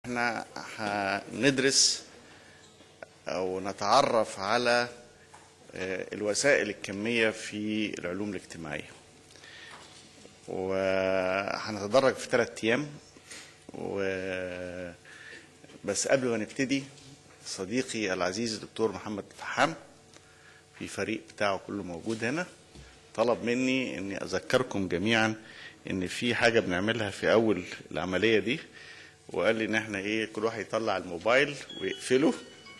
احنا هندرس او نتعرف على آه، الوسائل الكمية في العلوم الاجتماعية وهنتدرج في ثلاث ايام و بس قبل ما نبتدي صديقي العزيز الدكتور محمد فحام في فريق بتاعه كله موجود هنا طلب مني اني اذكركم جميعا ان في حاجه بنعملها في اول العمليه دي وقال لي ان احنا ايه كل واحد يطلع الموبايل ويقفله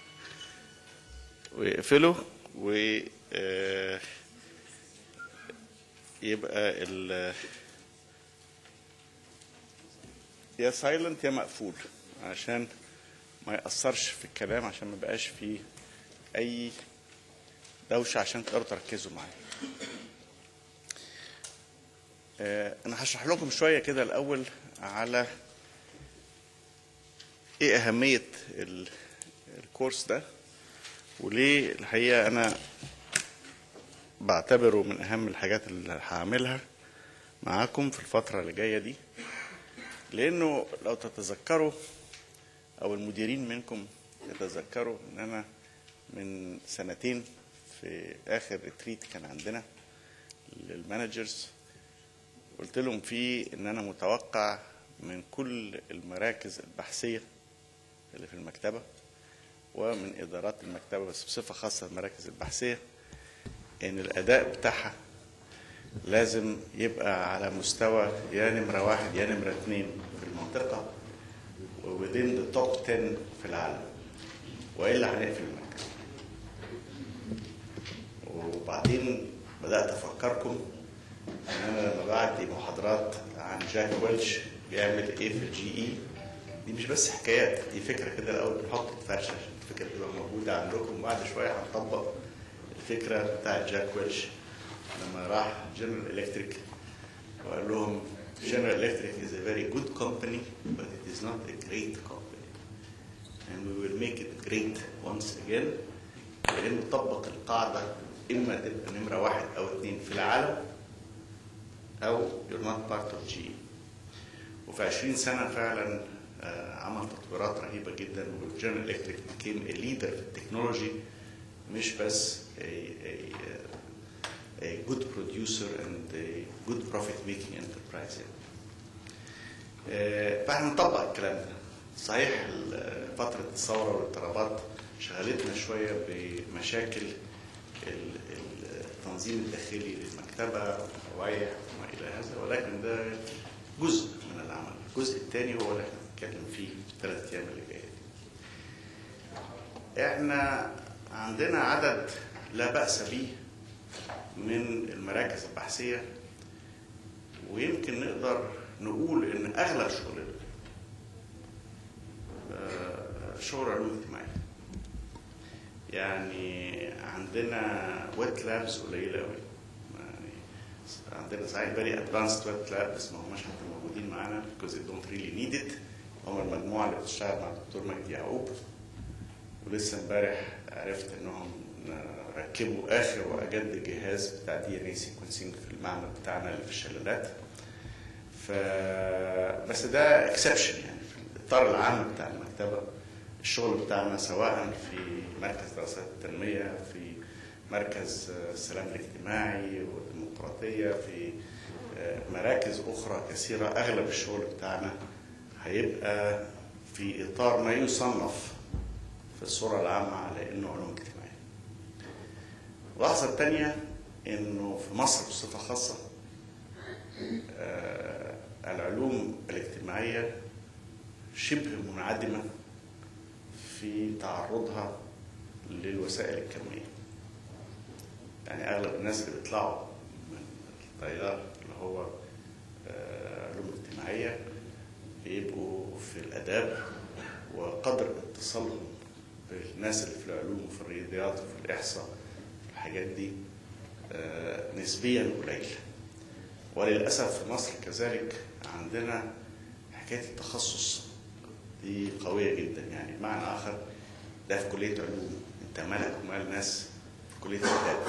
ويقفله و آه، يبقى ال يا سايلنت يا مقفول عشان ما يأثرش في الكلام عشان ما يبقاش فيه أي دوشة عشان تقدروا تركزوا معايا. آه، أنا هشرح لكم شوية كده الأول على إيه أهمية ال- الكورس ده وليه الحقيقة أنا بعتبره من أهم الحاجات اللي هعملها معاكم في الفترة اللي جاية دي لأنه لو تتذكروا أو المديرين منكم يتذكروا إن أنا من سنتين في آخر ريتريت كان عندنا للمانجرز قلت لهم فيه إن أنا متوقع من كل المراكز البحثية اللي في المكتبة ومن إدارات المكتبة بس بصفة خاصة المراكز البحثية إن الأداء بتاعها لازم يبقى على مستوى يا نمرة واحد يا نمرة اتنين في المنطقة within the top 10 في العالم وإلا هنقفل المكتب وبعدين بدأت أفكركم إن أنا لما بعدي محاضرات عن جاك ويلش بيعمل إيه في الجي إي دي مش بس حكايات دي فكرة كده الأول بنحط الفرشة عشان الفكرة تبقى موجودة عندكم وبعد شوية هنطبق الفكرة بتاعت جاك ويلش لما راح جنرال الكتريك وقال لهم General Electric is a very good company, but it is not a great company. And we will make it great once again. لأنه طبق القاعدة إما تبقى نمرة واحد أو اثنين في العالم أو you're not part of GE. وفي 20 سنة فعلا آه، عمل تطويرات رهيبة جدا والجنرال الكتريك became a leader في التكنولوجي مش بس a, a, a good producer and a good profit making enterprise يعني. آه، فاحنا نطبق الكلام ده صحيح ال- فترة الثورة والاضطرابات شغلتنا شوية بمشاكل ال- ال- التنظيم الداخلي للمكتبة والروائح وما إلى هذا ولكن ده جزء من العمل الجزء الثاني هو اللي احنا بنتكلم فيه في الثلاث أيام اللي جاية دي. احنا عندنا عدد لا بأس به من المراكز البحثية ويمكن نقدر نقول إن أغلب شغلنا آه، شغل علوم اجتماعية يعني عندنا ويت لابس قليلة أوي يعني عندنا صحيح فيري ادفانسد ويت لاب بس ما هماش حتى موجودين معانا because they don't really need it هم المجموعة اللي بتشتغل مع الدكتور مجدي يعقوب ولسه امبارح عرفت انهم ركبوا اخر واجد جهاز بتاع دي ان اي سيكونسينج في المعمل بتاعنا اللي في الشلالات ف بس ده اكسبشن يعني في الاطار العام بتاع المكتبه الشغل بتاعنا سواء في مركز دراسات التنميه في مركز السلام الاجتماعي والديمقراطيه في مراكز اخرى كثيره اغلب الشغل بتاعنا هيبقى في اطار ما يصنف في الصوره العامه على انه علوم اجتماعيه. اللحظه الثانيه انه في مصر بصفه خاصه آه، العلوم الاجتماعيه شبه منعدمه في تعرضها للوسائل الكميه. يعني اغلب الناس اللي بيطلعوا من التيار اللي هو آه، علوم اجتماعيه بيبقوا في الاداب وقدر اتصالهم بالناس اللي في العلوم وفي الرياضيات وفي الاحصاء في الحاجات دي آه، نسبيا قليل وللاسف في مصر كذلك عندنا حكايه التخصص دي قويه جدا يعني بمعنى اخر ده في كليه علوم انت مالك ومال ناس في كليه اداب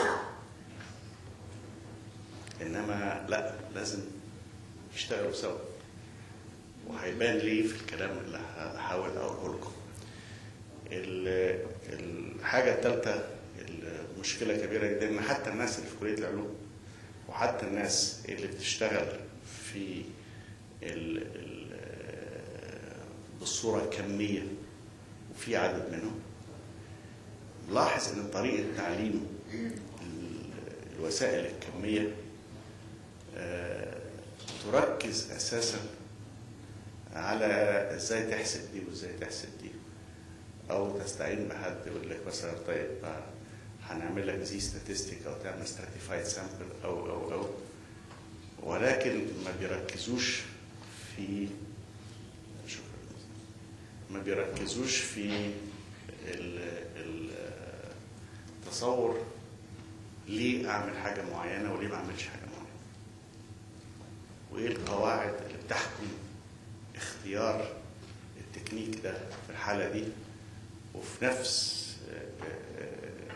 انما لا لازم يشتغلوا سوا وهيبان ليه في الكلام اللي هحاول اقوله لكم ال- الحاجه الثالثه المشكله كبيره جدا ان حتى الناس اللي في كليه العلوم وحتى الناس اللي بتشتغل في ال ال بالصوره الكميه وفي عدد منهم لاحظ ان طريقه تعليم ال- الوسائل الكميه آه، تركز اساسا على ازاي تحسب دي وازاي تحسب دي او تستعين بحد يقول لك مثلا طيب آه، هنعمل لك زي ستاتستيك او تعمل ستراتيفايد سامبل او او او ولكن ما بيركزوش في شكرا ما بيركزوش في ال- ال- التصور ليه اعمل حاجه معينه وليه ما اعملش حاجه معينه وايه القواعد اللي بتحكم اختيار التكنيك ده في الحاله دي وفي نفس آه، آه،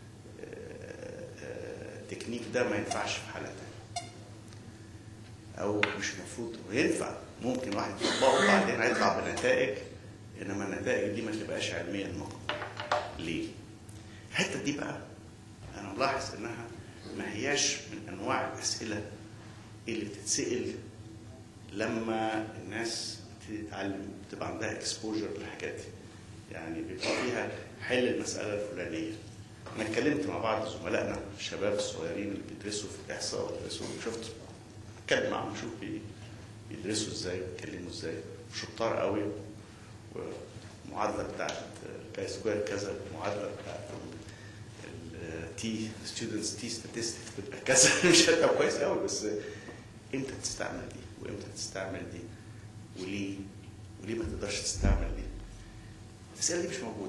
آه، التكنيك ده ما ينفعش في حاله تانية او مش المفروض وينفع ممكن واحد يطبقه وبعدين هيطلع بنتائج انما النتائج دي ما تبقاش علميا مقنعه ليه؟ الحته دي بقى انا ملاحظ انها ما هياش من انواع الاسئله اللي بتتسال لما الناس تتعلم بتبقى عندها اكسبوجر للحاجات دي يعني بيبقى فيها حل المساله الفلانيه انا اتكلمت مع بعض زملائنا الشباب الصغيرين اللي بيدرسوا في الاحصاء وبيدرسوا شفت اتكلم معاهم شوف بي- بيدرسوا ازاي بيتكلموا ازاي شطار قوي والمعادله بتاعت كاي سكوير كذا المعادله بتاعت التي ستودنتس تي ستاتستكس بتبقى كذا مش هتبقى كويس قوي بس امتى تستعمل دي وامتى تستعمل دي وليه وليه ما تقدرش تستعمل دي الاسئله دي مش موجوده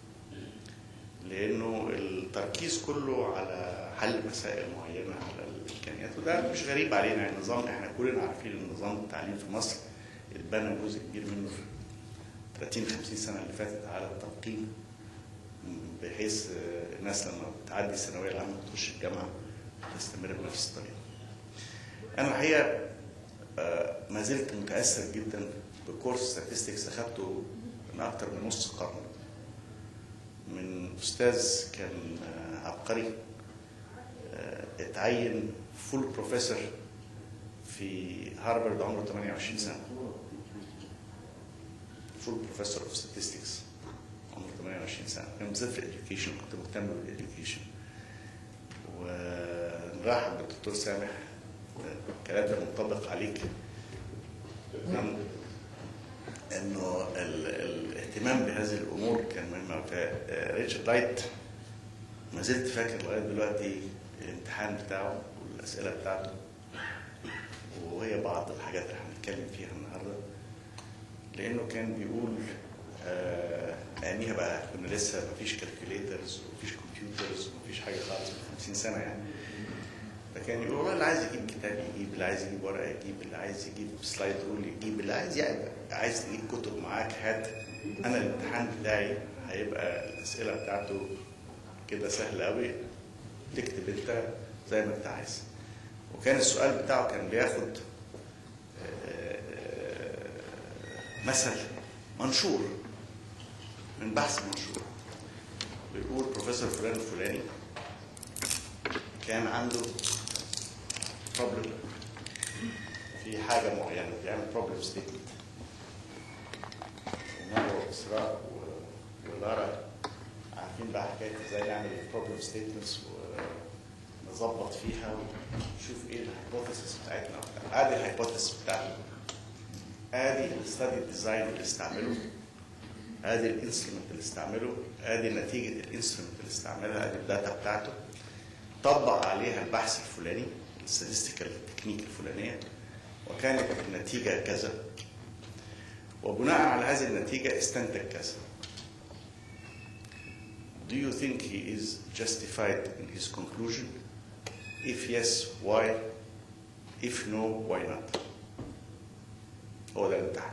لانه التركيز كله على حل مسائل معينه على الامكانيات وده مش غريب علينا يعني النظام احنا كلنا عارفين ان نظام التعليم في مصر اتبنى جزء كبير منه في 30 50 سنه اللي فاتت على التلقين بحيث آه، الناس لما بتعدي الثانويه العامه بتخش الجامعه تستمر بنفس الطريقه. انا الحقيقه آه، ما زلت متاثر جدا بكورس ستاتستكس اخدته من اكتر من نص قرن من استاذ كان آه، عبقري آه، اتعين فول بروفيسور في هارفارد عمره 28 سنه فول بروفيسور اوف statistics عمره 28 سنه كان بالذات في الاديوكيشن كنت مهتم بالاديوكيشن ونرحب بالدكتور سامح الكلام ده منطبق عليك إنه- انه ال- الاهتمام بهذه الامور كان مهم ريتشارد رايت ما زلت فاكر لغايه دلوقتي الامتحان بتاعه والاسئله بتاعته وهي بعض الحاجات اللي هنتكلم فيها النهارده لانه كان بيقول آه اياميها بقى كنا لسه ما فيش كالكوليترز ومفيش كمبيوترز ومفيش حاجه خالص من 50 سنه يعني فكان يقول والله اللي عايز يجيب كتاب يجيب اللي عايز يجيب ورقه يجيب اللي عايز يجيب سلايد رول يجيب اللي عايز يعني عايز تجيب كتب معاك هات انا الامتحان بتاعي هيبقى الاسئله بتاعته كده سهله قوي تكتب انت زي ما انت عايز وكان السؤال بتاعه كان بياخد آه، مثل منشور من بحث منشور بيقول بروفيسور فلان الفلاني كان عنده بروبلم في حاجه معينه بيعمل بروبلم ستيتمنت ومره اسراء و- ولارا عارفين بقى حكايه ازاي نعمل البروبلم ستيتمنتس ونظبط فيها ونشوف ايه الهايبوثيسيس بتاعتنا وبتاع. ادي الهايبوثيسيس بتاعتنا ادي الستادي ديزاين اللي استعمله ادي الانسترومنت اللي استعمله ادي نتيجه الانسترومنت اللي استعملها ادي الداتا بتاعته طبق عليها البحث الفلاني الستاتستيكال تكنيك الفلانيه وكانت النتيجه كذا وبناء على هذه النتيجه استنتج كذا Do you think he is justified in his conclusion? If yes, why? If no, why not? هو ده الامتحان.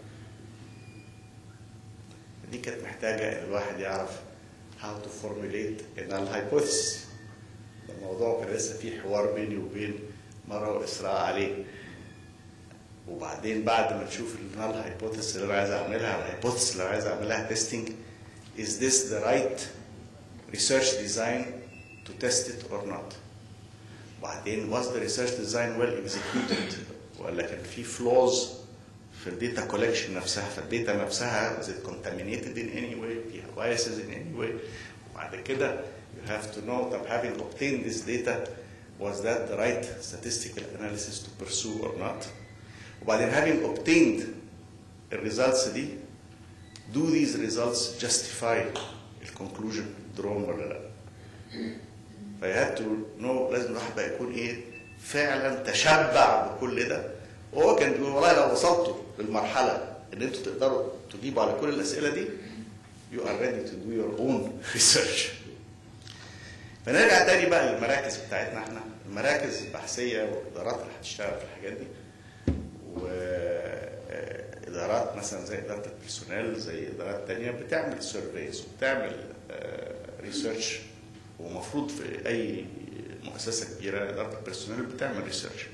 دي كانت محتاجة إن الواحد يعرف how to formulate a null hypothesis. الموضوع كان لسه فيه حوار بيني وبين مرة وإسراء عليه. وبعدين بعد ما تشوف النال هايبوثيس اللي انا عايز اعملها الهايبوثيس اللي انا عايز اعملها تيستنج is this the right research design to test it or not وبعدين was the research design well executed ولا كان في flaws في الداتا كولكشن نفسها فالداتا نفسها is it contaminated in any way فيها biases in any way وبعد كده you have to know طب having obtained this data was that the right statistical analysis to pursue or not وبعدين having obtained the results دي do these results justify the conclusion drawn ولا لا ف you have to know لازم الواحد بقى يكون ايه فعلا تشبع بكل ده وهو كان بيقول والله لو وصلتوا للمرحله ان انتوا تقدروا تجيبوا على كل الاسئله دي you are ready to do your own research فنرجع تاني بقى للمراكز بتاعتنا احنا المراكز البحثيه والادارات اللي هتشتغل في الحاجات دي وادارات مثلا زي اداره البيرسونيل زي ادارات تانية بتعمل سيرفيز وبتعمل ريسيرش ومفروض في اي مؤسسه كبيره اداره البيرسونيل بتعمل ريسيرش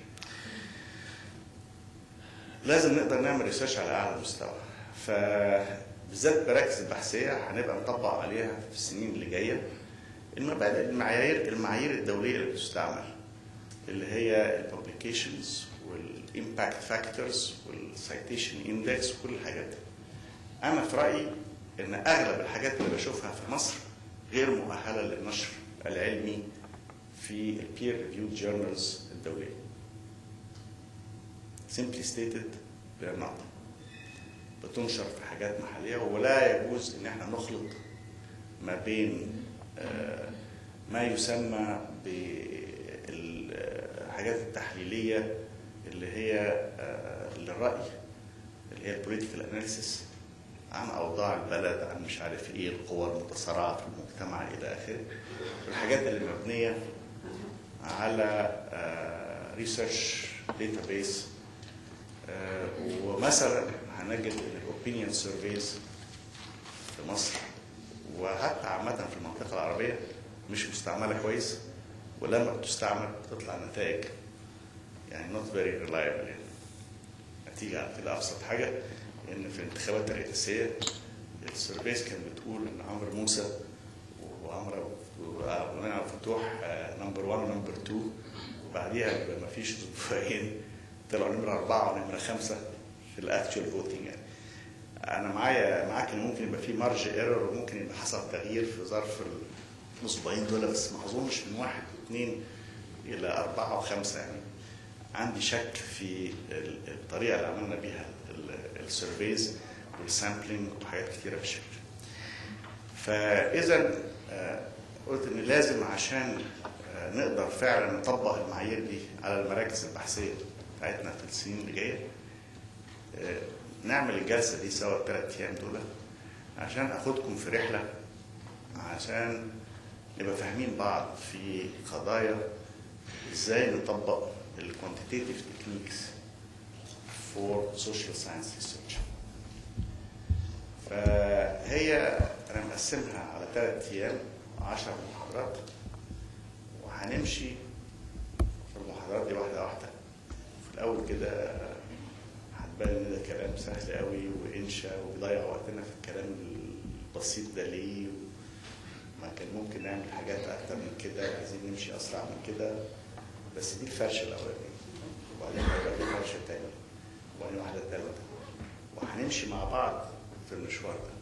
لازم نقدر نعمل ريسيرش على اعلى مستوى فبالذات المراكز البحثيه هنبقى نطبق عليها في السنين اللي جايه المبادئ المعايير المعايير الدوليه اللي بتستعمل اللي هي الببليكيشنز والامباكت فاكتورز والسيتيشن اندكس وكل الحاجات دي. انا في رايي ان اغلب الحاجات اللي بشوفها في مصر غير مؤهله للنشر العلمي في البير ريفيود جورنالز الدوليه. simply stated they're not. بتنشر في حاجات محليه ولا يجوز ان احنا نخلط ما بين ما يسمى بالحاجات التحليليه اللي هي للراي اللي هي البوليتيكال اناليسيس عن اوضاع البلد عن مش عارف ايه القوى المتصارعه في المجتمع الى اخره الحاجات اللي مبنيه على ريسيرش داتابيس ومثلا هنجد ان الاوبينيون سيرفيز في مصر وحتى عامة في المنطقة العربية مش مستعملة كويس ولما بتستعمل بتطلع نتائج يعني not very reliable يعني نتيجة على كده أبسط حاجة إن في الانتخابات الرئاسية السيرفيس كانت بتقول إن عمرو موسى وعمرو ومنى عبد الفتوح نمبر 1 ونمبر 2 وبعديها ما فيش اسبوعين طلعوا نمرة أربعة ونمرة خمسة في الأكتشوال فوتنج يعني انا معايا معاك ان ممكن يبقى في مارج ايرور وممكن يبقى حصل تغيير في ظرف الاسبوعين دول بس ما اظنش من واحد واثنين الى اربعه وخمسه يعني عندي شك في الطريقه اللي عملنا بيها السيرفيز والسامبلينج وحاجات كتيره بالشكل فاذا قلت ان لازم عشان نقدر فعلا نطبق المعايير دي على المراكز البحثيه بتاعتنا في السنين اللي جايه نعمل الجلسه دي سوا الثلاث ايام دول عشان اخدكم في رحله عشان نبقى فاهمين بعض في قضايا ازاي نطبق الكوانتيتيف تكنيكس فور سوشيال ساينس ريسيرش فهي انا مقسمها على ثلاث ايام 10 محاضرات وهنمشي في المحاضرات دي واحده واحده في الاول كده هتبان ان ده كلام سهل قوي وانشا وبيضيع وقتنا في الكلام البسيط ده ليه ما كان ممكن نعمل حاجات اكتر من كده عايزين نمشي اسرع من كده بس دي الفرشه الاولانيه وبعدين هيبقى في فرشه تانيه وبعدين واحده ثالثه وهنمشي مع بعض في المشوار ده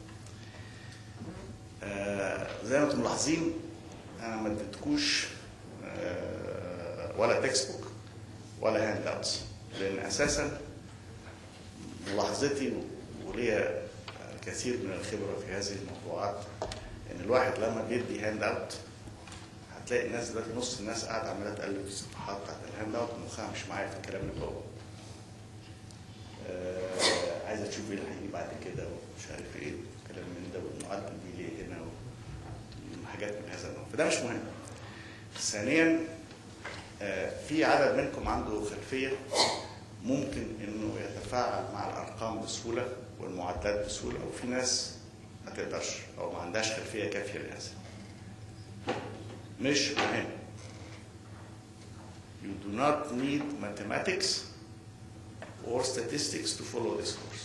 آه زي ما انتم ملاحظين انا ما اديتكوش آه ولا تكست بوك ولا هاند اوتس لان اساسا ملاحظتي وليا كثير من الخبره في هذه الموضوعات ان الواحد لما بيدي هاند اوت هتلاقي الناس دلوقتي نص الناس قاعده عماله تقلب في الصفحات بتاعت الهاند اوت مخها مش معايا في الكلام اللي جوه. آه عايزه تشوف ايه اللي هيجي بعد كده ومش عارف ايه الكلام من ده والمعدل دي ليه هنا وحاجات من هذا النوع فده مش مهم. ثانيا آه في عدد منكم عنده خلفيه ممكن انه يتفاعل مع الارقام بسهوله والمعدات بسهوله وفي ناس ما تقدرش او ما عندهاش خلفيه كافيه لهذا. مش مهم. You do not need mathematics or statistics to follow this course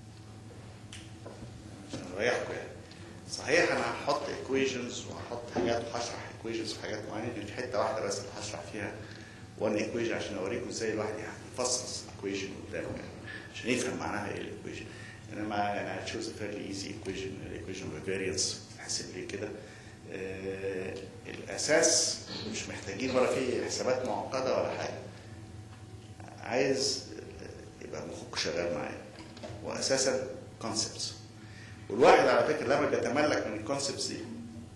عشان اريحكم يعني صحيح انا هحط equations وهحط حاجات وهشرح equations في حاجات معينه دي حته واحده بس اللي هشرح فيها one equation عشان اوريكم ازاي الواحد يفصص equation قدامه يعني عشان يفهم معناها ايه الايكويشن انما انا هتشوز فيرلي ايزي equation الايكويشن فاريانس تحسب لي كده آه، الاساس مش محتاجين ولا في حسابات معقده ولا حاجه عايز يبقى مخك شغال معايا واساسا كونسبتس والواحد على فكره لما بيتملك من الكونسبتس دي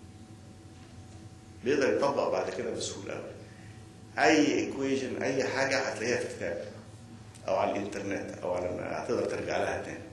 بيقدر يطبق بعد كده بسهوله قوي اي ايكويشن اي حاجه هتلاقيها في كتاب او على الانترنت او على هتقدر ترجع لها تاني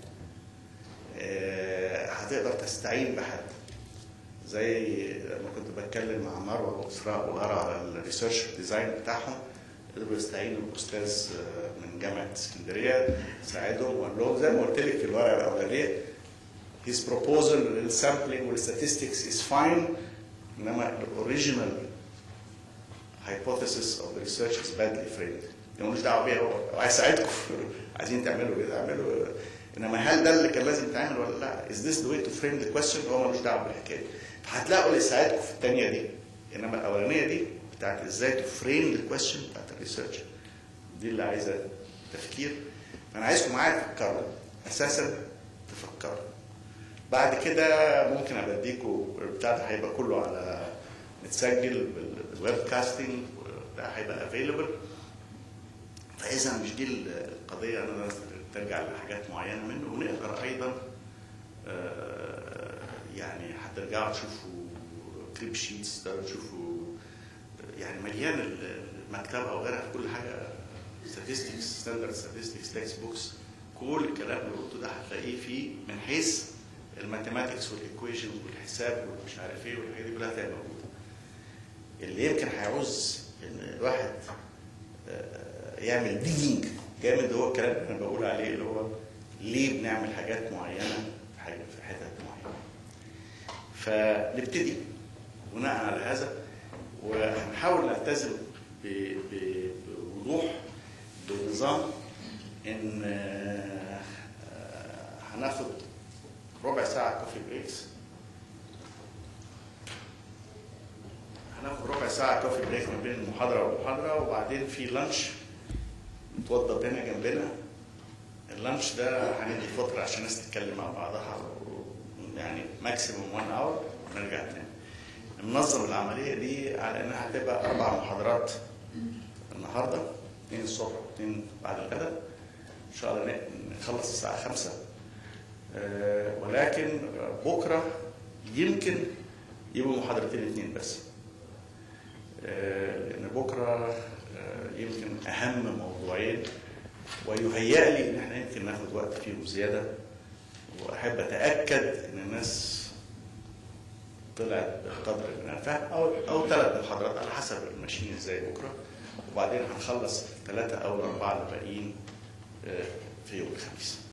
آه، هتقدر تستعين بحد زي لما كنت بتكلم مع مروه واسراء وغيرها على الريسيرش ديزاين بتاعهم قدروا يستعينوا باستاذ آه، من جامعه اسكندريه ساعدهم وقال لهم زي ما قلت لك في الورقه الاولانيه his proposal للسامبلينج والستاتستكس is fine انما الاوريجينال hypothesis of the research is badly framed يعني ملوش دعوه بيها هو عايز يساعدكم عايزين تعملوا كده اعملوا انما هل ده اللي كان لازم يتعمل ولا لا؟ is this the way to frame the question؟ هو ملوش دعوه بالحكايه دي. فهتلاقوا اللي يساعدكم في الثانيه دي انما الاولانيه دي بتاعت ازاي تو فريم ذا كويستشن بتاعت الريسيرش دي اللي عايزه تفكير فانا عايزكم معايا تفكروا اساسا تفكروا بعد كده ممكن ابقى اديكم البتاع ده هيبقى كله على متسجل بالويب كاستنج ده هيبقى افيلبل فاذا مش دي القضيه انا ترجع لحاجات معينه منه ونقدر ايضا آه، يعني هترجعوا تشوفوا كليب شيتس تقدروا تشوفوا يعني مليان المكتبه وغيرها في كل حاجه statistics ستاندرد statistics تكست بوكس كل الكلام اللي قلته ده هتلاقيه فيه من حيث الماثيماتكس والايكويشنز والحساب والمش عارف ايه والحاجات دي كلها هتبقى موجوده. اللي يمكن هيعوز ان الواحد آه، يعمل ديجينج جامد هو الكلام اللي انا بقول عليه اللي هو ليه بنعمل حاجات معينه في حاجه في حتت معينه. فنبتدي بناء على هذا وهنحاول نلتزم ب- ب- بوضوح بنظام ان آه، آه، هناخد ربع ساعة كوفي بريكس هناخد ربع ساعة كوفي بريك ما بين المحاضرة والمحاضرة وبعدين في لانش متوضب هنا جنبنا اللانش ده هندي فترة عشان الناس تتكلم مع بعضها يعني ماكسيموم 1 اور ونرجع تاني منظم العملية دي على انها هتبقى اربع محاضرات النهارده اثنين الصبح واثنين بعد الغداء ان شاء الله نخلص الساعة 5 آه، ولكن بكره يمكن يبقوا محاضرتين اثنين بس آه، لان بكره آه، يمكن اهم موضوعين ويهيأ لي ان احنا يمكن ناخد وقت فيهم زياده واحب اتاكد ان الناس طلعت بقدر من الفهم او او ثلاث محاضرات على حسب ماشيين ازاي بكره وبعدين هنخلص الثلاثه او الاربعه اللي باقيين آه، في يوم الخميس